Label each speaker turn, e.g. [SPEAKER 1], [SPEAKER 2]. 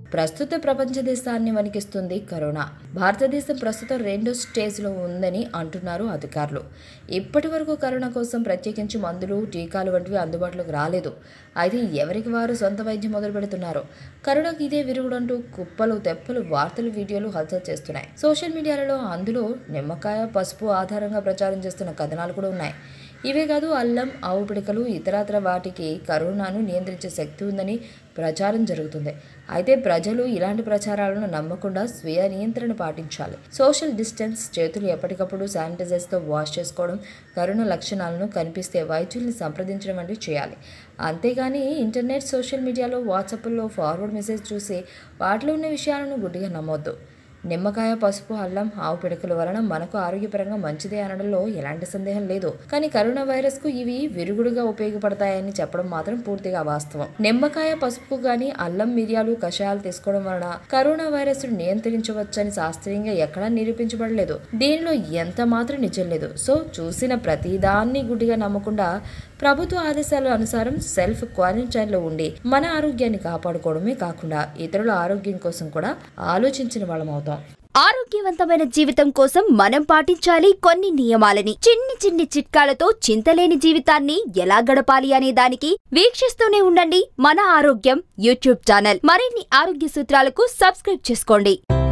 [SPEAKER 1] ప్రస్తుత ప్రపంచ దేశాన్ని వణికిస్తుంది కరోనా భారతదేశం ప్రస్తుతం రెండో స్టేజ్లో ఉందని అంటున్నారు అధికారులు ఇప్పటి వరకు కరోనా కోసం ప్రత్యేకించి మందులు టీకాలు వంటివి అందుబాటులోకి రాలేదు అయితే ఎవరికి వారు సొంత వైద్యం మొదలు పెడుతున్నారు కరోనాకి ఇదే విరుగుడంటూ కుప్పలు తెప్పలు వార్తలు వీడియోలు హల్చల్ చేస్తున్నాయి సోషల్ మీడియాలలో అందులో నిమ్మకాయ పసుపు ఆధారంగా ప్రచారం చేస్తున్న కథనాలు కూడా ఉన్నాయి ఇవే కాదు అల్లం ఆవు పిడకలు ఇతరత్ర వాటికి కరోనాను నియంత్రించే శక్తి ఉందని ప్రచారం జరుగుతుంది అయితే ప్రజలు ఇలాంటి ప్రచారాలను నమ్మకుండా స్వీయ నియంత్రణ పాటించాలి సోషల్ డిస్టెన్స్ చేతులు ఎప్పటికప్పుడు శానిటైజర్స్తో వాష్ చేసుకోవడం కరోనా లక్షణాలను కనిపిస్తే వైద్యుల్ని సంప్రదించడం వంటివి చేయాలి అంతేగాని ఇంటర్నెట్ సోషల్ మీడియాలో వాట్సాప్లో ఫార్వర్డ్ మెసేజ్ చూసి వాటిలో ఉన్న విషయాలను గుడ్డిగా నమ్మొద్దు నిమ్మకాయ పసుపు అల్లం ఆవు పిడకల వలన మనకు ఆరోగ్యపరంగా మంచిదే అనడంలో ఎలాంటి సందేహం లేదు కానీ కరోనా వైరస్ కు ఇవి విరుగుడుగా ఉపయోగపడతాయని చెప్పడం మాత్రం పూర్తిగా వాస్తవం నిమ్మకాయ పసుపు గాని అల్లం మిరియాలు కషాయాలు తీసుకోవడం వలన కరోనా వైరస్ నియంత్రించవచ్చని శాస్త్రీయంగా ఎక్కడా నిరూపించబడలేదు దీనిలో ఎంత మాత్రం నిజం లేదు సో చూసిన ప్రతిదాన్ని గుడ్డిగా నమ్మకుండా ప్రభుత్వ ఆదేశాల అనుసారం సెల్ఫ్ క్వారంటైన్లో ఉండి మన ఆరోగ్యాన్ని కాపాడుకోవడమే కాకుండా ఇతరుల ఆరోగ్యం కోసం కూడా ఆలోచించిన వాళ్ళం అవుతాం
[SPEAKER 2] ఆరోగ్యవంతమైన జీవితం కోసం మనం పాటించాలి కొన్ని నియమాలని చిన్ని చిన్ని చిట్కాలతో చింతలేని జీవితాన్ని ఎలా గడపాలి అనే దానికి వీక్షిస్తూనే ఉండండి మన ఆరోగ్యం యూట్యూబ్ ఛానల్ మరిన్ని ఆరోగ్య సూత్రాలకు సబ్స్క్రైబ్ చేసుకోండి